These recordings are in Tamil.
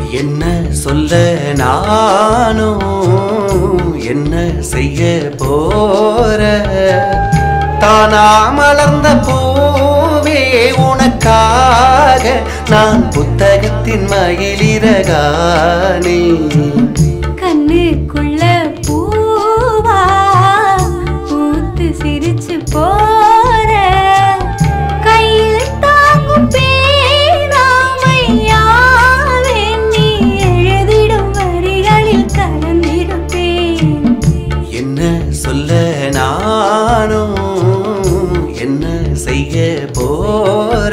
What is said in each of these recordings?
என்ன சொல்ல நானும் என்ன செய்ய போற தானா மலர்ந்த பூவே உனக்காக நான் புத்தகத்தின் மயிலிறகானே கண்ணுக்குள்ள பூவா பூத்து சிரிச்சு போற கையில் தாங்கும் பேராமையாவே நீ எழுதிடும் வரிகளில் கலந்திருப்பேன் என்ன சொல்ல நானும் என்ன செய்ய போற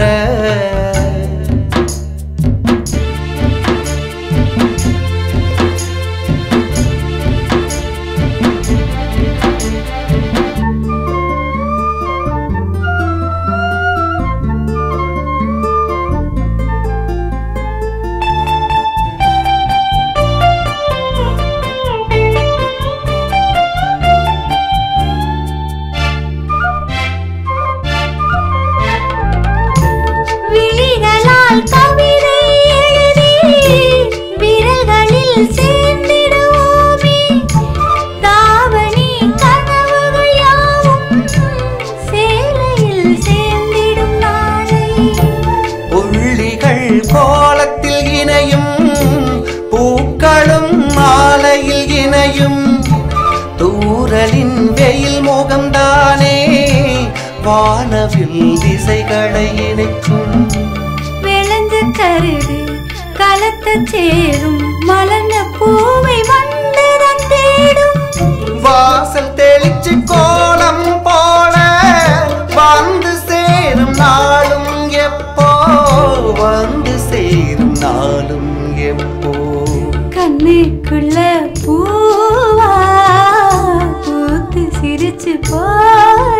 விழிகளால் கவிதை எழுதி விரல்களில் சேர்ந்திடுவோமே தாவணி கனவுகள் யாவும் சேலையில் சேர்ந்திடும் நாளை புள்ளிகள் கோலத்தில் இணையும் பூக்களும் மாலையில் இணையும் தூரலின் வெயில் முகம்தானே வானவில் திசைகளை இணைக்கும் விளைஞ்ச கருது கலத்த சேரும் மலர்ந்த பூவை வந்ததன் தேடும் வாசல் தெளிச்சு கோலம் போல வந்து சேரும் நாளும் எப்போ வந்து சேரும் நாளும் எப்போ கண்ணுக்குள்ள பூவா பூத்து சிரிச்சு போற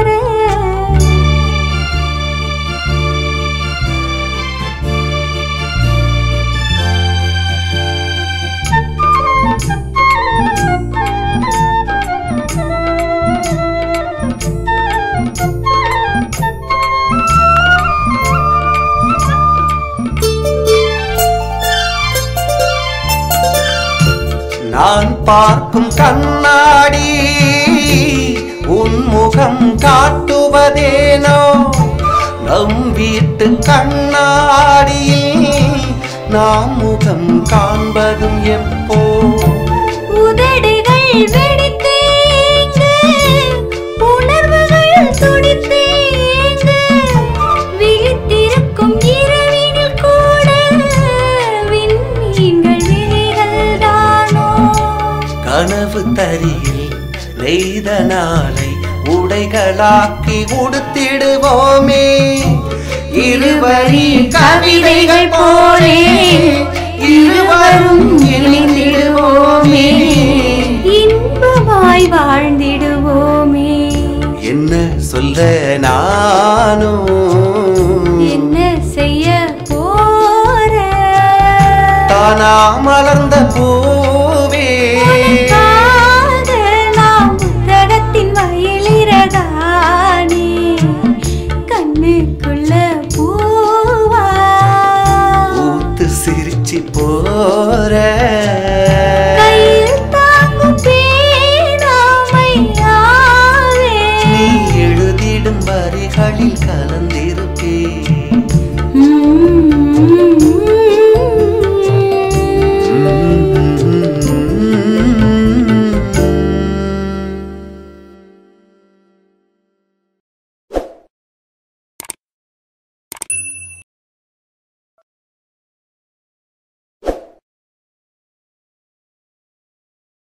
நான் பார்க்கும் கண்ணாடி உன் முகம் காட்டுவதேனோ நம் வீட்டு கண்ணாடியில் நாம் முகம் காண்பதும் எப்போ உதடுகள் வெடித்தேங்கு உணர்வுகள் துடித்தேங்கு விழித்திருக்கும் இரவினில் கூட விண்மீன்கள் விழிகள் தானோ கனவு தரியில் நெய்த நாளை உடைகளாக்கி உடுத்திடுவோமே இருவரி கவிதைகள் போலே இருவரும் இணைந்திடுவோமே இன்பமாய் வாழ்ந்திடுவோமே என்ன சொல்ல நானும் என்ன செய்ய போற தானா மலர்ந்த பூவே உனக்காக நாம் புத்தகத்தின் மயிலிறகானே கண்ணுக்குள்ள பூவா ஊத்து சிரிச்சு போற